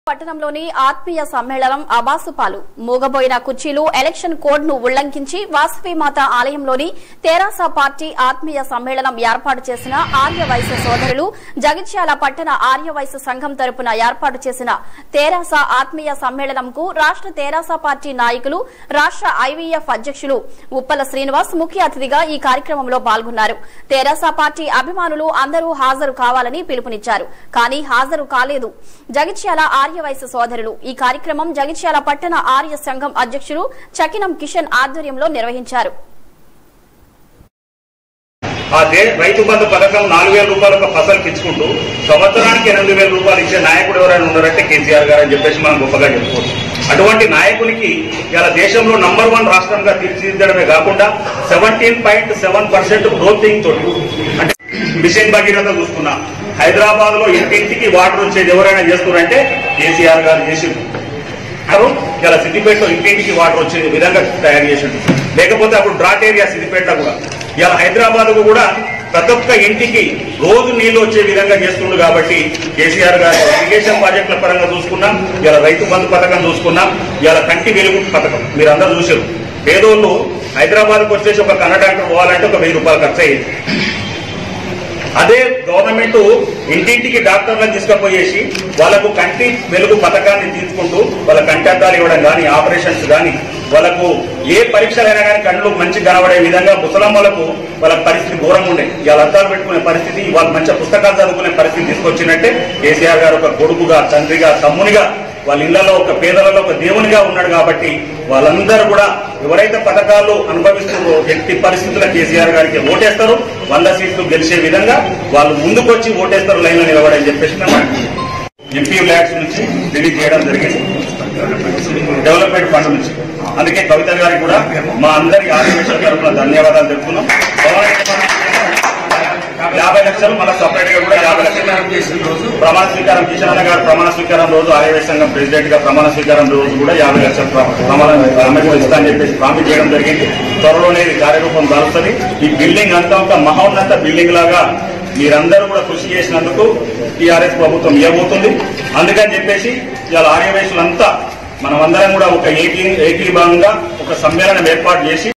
పట్టణంలోని ఆత్మీయ సమ్మేళనం అబాసుపాలు మూగబోయిన కుర్చీలు ఎలక్షన్ కోడ్ ను ఉల్లంఘించి వాసవిమాత ఆలయంలోని తెరాస పార్టీ ఆత్మీయ సమ్మేళనం ఏర్పాటు చేసిన ఆర్య వైశ్య సోదరులు జగిత్యాల పట్టణ ఆర్య వైశ్య సంఘం తరపున ఏర్పాటు చేసిన తెరాస ఆత్మీయ సమ్మేళనంకు రాష్ట తెరాస పార్టీ నాయకులు రాష్ట ఐవీఎఫ్ అధ్యక్షులు ఉప్పల శ్రీనివాస్ ముఖ్య అతిథిగా ఈ కార్యక్రమంలో పాల్గొన్నారు తెరాస పార్టీ అభిమానులు అందరూ హాజరు కావాలని పిలుపునిచ్చారు కానీ హాజరు కాలేదు జగిత్యాల ఆర్య వయసు సోదరులు ఈ కార్యక్రమం జగిత్యాల పట్టణ ఆర్య సంఘం అధ్యక్షులు చకినం కిషన్ ఆధ్వర్యంలో నిర్వహించారు ఆ దే రైతు బంధు పథకం నాలుగు వేల రూపాయలు ఒక ఫసల్ ఇచ్చుకుంటూ సంవత్సరానికి ఎనిమిది వేల రూపాయలు ఇచ్చే నాయకుడు ఎవరైనా ఉన్నారంటే కేసీఆర్ గారు అని చెప్పేసి మనం గొప్పగా చెప్పుకోవచ్చు అటువంటి నాయకునికి ఇలా దేశంలో నంబర్ వన్ రాష్ట్రంగా తీర్చిదిద్దడమే కాకుండా సెవెంటీన్ పాయింట్ సెవెన్ పర్సెంట్ గ్రోతింగ్ తోటి అంటే మిషన్ భగీరథ చూసుకున్నా హైదరాబాద్ లో ఇంటింటికి వాటర్ వచ్చేది ఎవరైనా చేస్తున్నారంటే కేసీఆర్ గారు చేసిండ్రు అప్పుడు ఇలా సిద్దిపేటలో ఇంటింటికి వాటర్ వచ్చే విధంగా తయారు చేసిండు లేకపోతే అప్పుడు డ్రాట్ ఏరియా సిద్దిపేటలో కూడా ఇలా హైదరాబాద్ కూడా ప్రతి ఒక్క ఇంటికి రోజు నీళ్లు వచ్చే విధంగా చేస్తుండు కాబట్టి కేసీఆర్ గారు ఇరిగేషన్ ప్రాజెక్టుల పరంగా చూసుకున్నాం ఇలా రైతు బంధు పథకం చూసుకున్నాం ఇలా కంటి వెలుగు పథకం మీరు అందరూ చూసారు పేదోళ్ళు హైదరాబాద్కి వచ్చేసి ఒక కన్న డాక్టర్ పోవాలంటే ఒక వెయ్యి రూపాయలు ఖర్చు అయ్యేది అదే గవర్నమెంట్ ఇంటింటికి డాక్టర్లను తీసుకుపోయేసి వాళ్ళకు కంటి వెలుగు పథకాన్ని తీసుకుంటూ వాళ్ళ కంటి అద్దాలు ఇవ్వడం కానీ ఆపరేషన్స్ కానీ వాళ్ళకు ఏ పరీక్షలైనా కానీ కళ్ళు మంచి కనబడే విధంగా ముసలమ్మలకు వాళ్ళ పరిస్థితి ఘోరంగా ఉండే వాళ్ళ అద్దాలు పెట్టుకునే పరిస్థితి వాళ్ళు మంచి పుస్తకాలు చదువుకునే పరిస్థితి తీసుకొచ్చినట్టే కేసీఆర్ గారు ఒక కొడుకుగా తండ్రిగా తమ్మునిగా వాళ్ళ ఇళ్లలో ఒక పేదలలో ఒక దేవునిగా ఉన్నాడు కాబట్టి వాళ్ళందరూ కూడా ఎవరైతే పథకాలు అనుభవిస్తున్నారో ఎట్టి పరిస్థితుల్లో కేసీఆర్ గారికి ఓటేస్తారు వంద సీట్లు గెలిచే విధంగా వాళ్ళు ముందుకొచ్చి ఓటేస్తారు లైన్లో నిలబడని చెప్పేసి మేము అంటున్నాం. ఎంపీ ల్యాక్స్ నుంచి రిలీజ్ చేయడం జరిగింది డెవలప్మెంట్ ఫండ్ నుంచి అందుకే కవిత గారికి కూడా మా అందరి ఆదివేశాల తరఫున ధన్యవాదాలు తెలుపుతున్నాం యాభై లక్షలు మళ్ళీ సపరేట్ గా కూడా యాభై లక్షలు ప్రమాణ స్వీకారం కిషన్ అన్న గారు ప్రమాణ స్వీకారం రోజు ఆర్యవేశ సంఘం ప్రెసిడెంట్ గా ప్రమాణ స్వీకారం రోజు కూడా యాభై లక్షల ప్ర- ప్రమాణ అమ్మకం ఇస్తా అని చెప్పేసి ప్రామిస్ చేయడం జరిగింది త్వరలోనే ఇది కార్యరూపం దాల్స్తుంది ఈ బిల్డింగ్ అంతా ఒక మహోన్నత బిల్డింగ్ లాగా మీరందరూ కూడా కృషి చేసినందుకు టీఆర్ఎస్ ప్రభుత్వం ఇవ్వబోతుంది అందుకని చెప్పేసి ఇవాళ ఆర్యవేశులంతా మనమందరం కూడా ఒక ఏకీ ఏకీభాగంగా ఒక సమ్మేళనం ఏర్పాటు చేసి